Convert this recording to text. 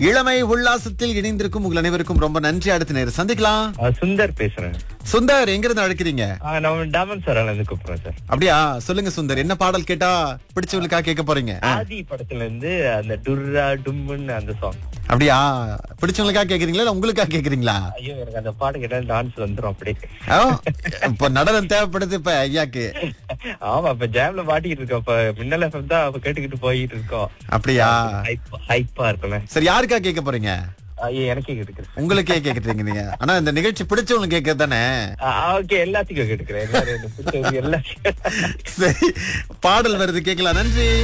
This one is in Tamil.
இளமை உல்லாசத்தில் இணைந்திருக்கும் உங்கள் அனைவருக்கும் ரொம்ப நன்றி அடுத்த நேரம் சந்திக்கலாம் ஆ, சுந்தர் பேசுறேன் சுந்தர் எங்க இருந்து அழைக்கிறீங்க ஆ, நம்ம டாமன் சார் இருந்து கூப்பிடுறேன் சார் அப்படியா சொல்லுங்க சுந்தர் என்ன பாடல் கேட்டா பிடிச்சவங்களுக்கா கேட்க போறீங்க ஆ, ஆதி படத்துல இருந்து அந்த டுர்ரா டும்முன்னு அந்த சாங் அப்படியா பிடிச்சவங்களுக்கா கேக்குறீங்களா இல்ல உங்களுக்கா கேக்குறீங்களா ஐயோ எனக்கு அந்த பாட்டு கேட்டா டான்ஸ் வந்துரும் அப்படியே ஓ, இப்ப நடனம் தேவைப்படுது இப்ப ஐயாக்கு ஆமா இப்ப ஜாம்ல மாட்டிக்கிட்டு இருக்கோம் இப்ப மின்னல் எஃப்எம் தான் அப்ப கேட்டுக்கிட்டு போயிட்டு இருக்கோம் அப்படியா ஹைப்பா இருக்கும்ல சரி யாருக்கா கேட்க போறீங்க ஐயோ எனக்கே கேட்டுக்கிறேன் உங்களுக்கே கேக்குறீங்க நீங்க ஆனா இந்த நிகழ்ச்சி பிடிச்சவங்களுக்கு கேட்க தானே ஓகே எல்லாத்துக்கும் கேட்டுக்கிறேன் எல்லாரும் எனக்கு பிடிச்சவங்க எல்லாத்தையும் சரி பாடல் வருது கேட்கலாம் நன்றி